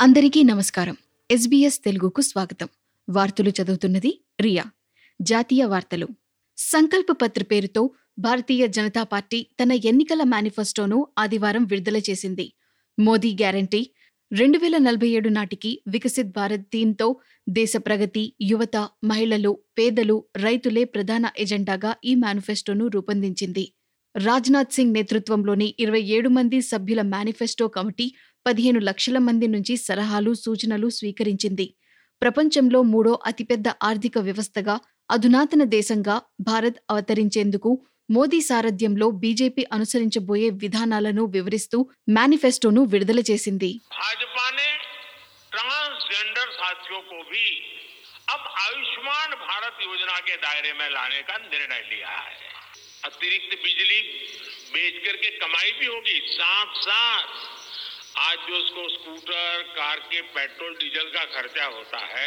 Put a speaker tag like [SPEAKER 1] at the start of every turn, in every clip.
[SPEAKER 1] అందరికీ నమస్కారం ఎస్బీఎస్ తెలుగుకు స్వాగతం వార్తలు చదువుతున్నది రియా జాతీయ వార్తలు సంకల్ప పత్ర పేరుతో భారతీయ జనతా పార్టీ తన ఎన్నికల మేనిఫెస్టోను ఆదివారం విడుదల చేసింది మోదీ గ్యారంటీ రెండు వేల నలభై ఏడు నాటికి వికసిత్ భారత్ థీమ్తో దేశ ప్రగతి యువత మహిళలు పేదలు రైతులే ప్రధాన ఎజెండాగా ఈ మేనిఫెస్టోను రూపొందించింది రాజ్నాథ్ సింగ్ నేతృత్వంలోని ఇరవై ఏడు మంది సభ్యుల మేనిఫెస్టో కమిటీ పదిహేను లక్షల మంది నుంచి సలహాలు సూచనలు స్వీకరించింది ప్రపంచంలో మూడో అతిపెద్ద ఆర్థిక వ్యవస్థగా అధునాతన దేశంగా భారత్ అవతరించేందుకు మోదీ సారథ్యంలో బీజేపీ అనుసరించబోయే విధానాలను వివరిస్తూ మేనిఫెస్టోను విడుదల చేసింది
[SPEAKER 2] भाजपा ने ट्रांसजेंडर साथियों को भी अब आयुष्मान भारत योजना के दायरे में लाने का निर्णय लिया है अतिरिक्त बिजली बेच करके कमाई भी होगी साथ साथ आज जो उसको स्कूटर कार के पेट्रोल डीजल का खर्चा होता है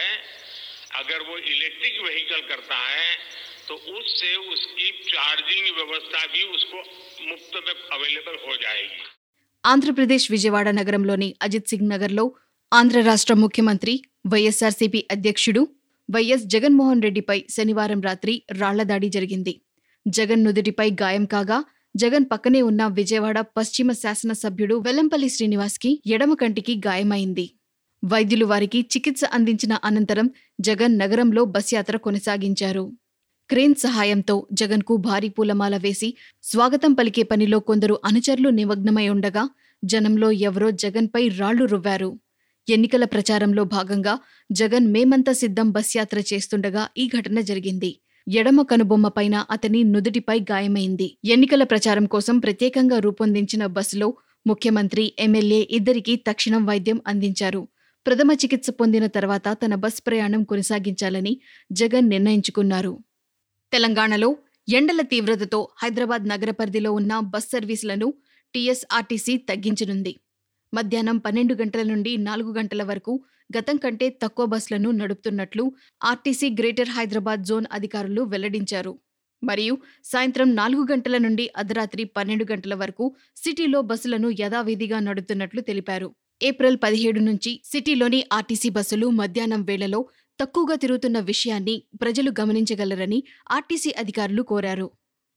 [SPEAKER 2] अगर वो इलेक्ट्रिक व्हीकल करता है तो उससे उसकी चार्जिंग व्यवस्था भी उसको मुफ्त में अवेलेबल हो जाएगी
[SPEAKER 1] ఆంధ్రప్రదేశ్ విజయవాడ నగరంలోని అజిత్ సింగ్ నగర్లో ఆంధ్ర రాష్ట్ర ముఖ్యమంత్రి వైఎస్ఆర్సీపీ అధ్యక్షుడు వైఎస్ జగన్మోహన్ రెడ్డిపై శనివారం రాత్రి రాళ్లదాడి జరిగింది జగన్ నుదుటిపై గాయం కాగా జగన్ పక్కనే ఉన్న విజయవాడ పశ్చిమ శాసనసభ్యుడు వెల్లంపల్లి శ్రీనివాస్కి ఎడమ కంటికి గాయమైంది వైద్యులు వారికి చికిత్స అందించిన అనంతరం జగన్ నగరంలో బస్ యాత్ర కొనసాగించారు క్రేన్ సహాయంతో జగన్కు భారీ పూలమాల వేసి స్వాగతం పలికే పనిలో కొందరు అనుచరులు నిమగ్నమై ఉండగా జనంలో ఎవరో జగన్పై రాళ్లు రువ్వారు ఎన్నికల ప్రచారంలో భాగంగా జగన్ మేమంతా సిద్ధం బస్ యాత్ర చేస్తుండగా ఈ ఘటన జరిగింది ఎడమ కనుబొమ్మ పైన అతని నుదుటిపై గాయమైంది ఎన్నికల ప్రచారం కోసం ప్రత్యేకంగా రూపొందించిన బస్సులో ముఖ్యమంత్రి ఎమ్మెల్యే ఇద్దరికీ తక్షణం వైద్యం అందించారు ప్రథమ చికిత్స పొందిన తర్వాత తన బస్ ప్రయాణం కొనసాగించాలని జగన్ నిర్ణయించుకున్నారు తెలంగాణలో ఎండల తీవ్రతతో హైదరాబాద్ నగర పరిధిలో ఉన్న బస్ సర్వీసులను టీఎస్ఆర్టీసీ తగ్గించనుంది మధ్యాహ్నం పన్నెండు గంటల నుండి నాలుగు గంటల వరకు గతం కంటే తక్కువ బస్సులను నడుపుతున్నట్లు ఆర్టీసీ గ్రేటర్ హైదరాబాద్ జోన్ అధికారులు వెల్లడించారు మరియు సాయంత్రం నాలుగు గంటల నుండి అర్ధరాత్రి పన్నెండు గంటల వరకు సిటీలో బస్సులను యథావిధిగా నడుపుతున్నట్లు తెలిపారు ఏప్రిల్ పదిహేడు నుంచి సిటీలోని ఆర్టీసీ బస్సులు మధ్యాహ్నం వేళలో తక్కువగా తిరుగుతున్న విషయాన్ని ప్రజలు గమనించగలరని ఆర్టీసీ అధికారులు కోరారు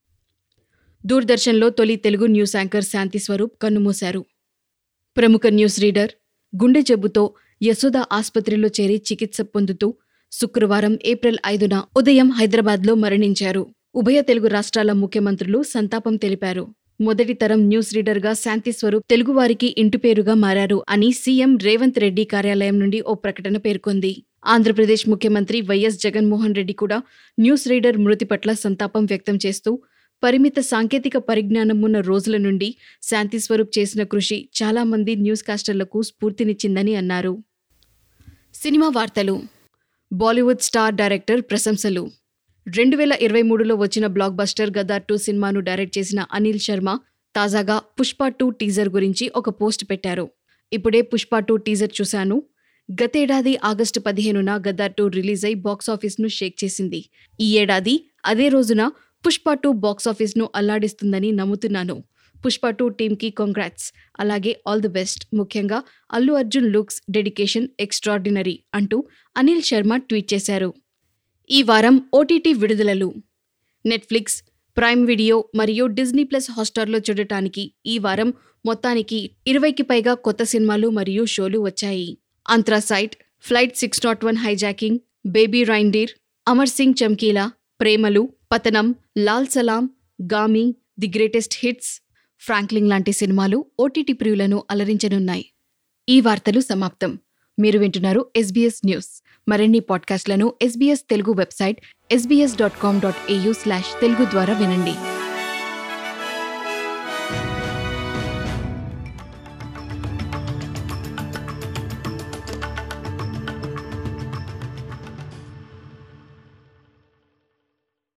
[SPEAKER 1] దూరదర్శన్లో తొలి తెలుగు న్యూస్ యాంకర్ శాంతి స్వరూప్ కన్నుమూశారు ప్రముఖ న్యూస్ రీడర్ గుండె జబ్బుతో యశోద ఆసుపత్రిలో చేరి చికిత్స పొందుతూ శుక్రవారం ఏప్రిల్ ఐదున ఉదయం హైదరాబాద్లో మరణించారు ఉభయ తెలుగు రాష్ట్రాల ముఖ్యమంత్రులు సంతాపం తెలిపారు మొదటి తరం న్యూస్ రీడర్గా శాంతి స్వరూప్ తెలుగువారికి ఇంటిపేరుగా మారారు అని సీఎం రేవంత్ రెడ్డి కార్యాలయం నుండి ఓ ప్రకటన పేర్కొంది ఆంధ్రప్రదేశ్ ముఖ్యమంత్రి వైఎస్ జగన్మోహన్ రెడ్డి కూడా న్యూస్ రీడర్ మృతి పట్ల సంతాపం వ్యక్తం చేస్తూ పరిమిత సాంకేతిక పరిజ్ఞానం ఉన్న రోజుల నుండి శాంతి స్వరూప్ చేసిన కృషి చాలా మంది న్యూస్ కాస్టర్లకు స్ఫూర్తినిచ్చిందని అన్నారు సినిమా వార్తలు బాలీవుడ్ స్టార్ డైరెక్టర్ ప్రశంసలు రెండు వేల ఇరవై మూడులో వచ్చిన బ్లాక్ బస్టర్ గదార్ టూ సినిమాను డైరెక్ట్ చేసిన అనిల్ శర్మ తాజాగా పుష్ప టూ టీజర్ గురించి ఒక పోస్ట్ పెట్టారు ఇప్పుడే పుష్ప టూ టీజర్ చూశాను గతేడాది ఆగస్టు పదిహేనున గదార్ టూ రిలీజ్ అయి బాక్సాఫీస్ను షేక్ చేసింది ఈ ఏడాది అదే రోజున పుష్ప టూ బాక్సాఫీస్ను అల్లాడిస్తుందని నమ్ముతున్నాను పుష్ప టూ టీమ్కి కాంగ్రాట్స్ అలాగే ఆల్ ది బెస్ట్ ముఖ్యంగా Allu Arjun looks dedication extraordinary అంటూ అనిల్ శర్మ ట్వీట్ చేశారు ఈ వారం ఓటీటీ విడుదలలు నెట్ఫ్లిక్స్ ప్రైమ్ వీడియో మరియు డిజ్నీ ప్లస్ హాట్స్టార్లో చూడటానికి ఈ వారం మొత్తానికి ఇరవైకి పైగా కొత్త సినిమాలు మరియు షోలు వచ్చాయి anthracite flight six nought one hijacking baby reindeer Amar Singh Chamkila Premalu పతనం Lal Salaam Gaami the greatest hits Franklin లాంటి సినిమాలు ఓటీటీ ప్రియులను అలరించనున్నాయి ఈ వార్తలు సమాప్తం మీరు వింటున్నారు ఎస్బీఎస్ న్యూస్ మరిన్ని పాడ్కాస్ట్లను SBS Telugu website SBS dot com dot AU slash Telugu ద్వారా వినండి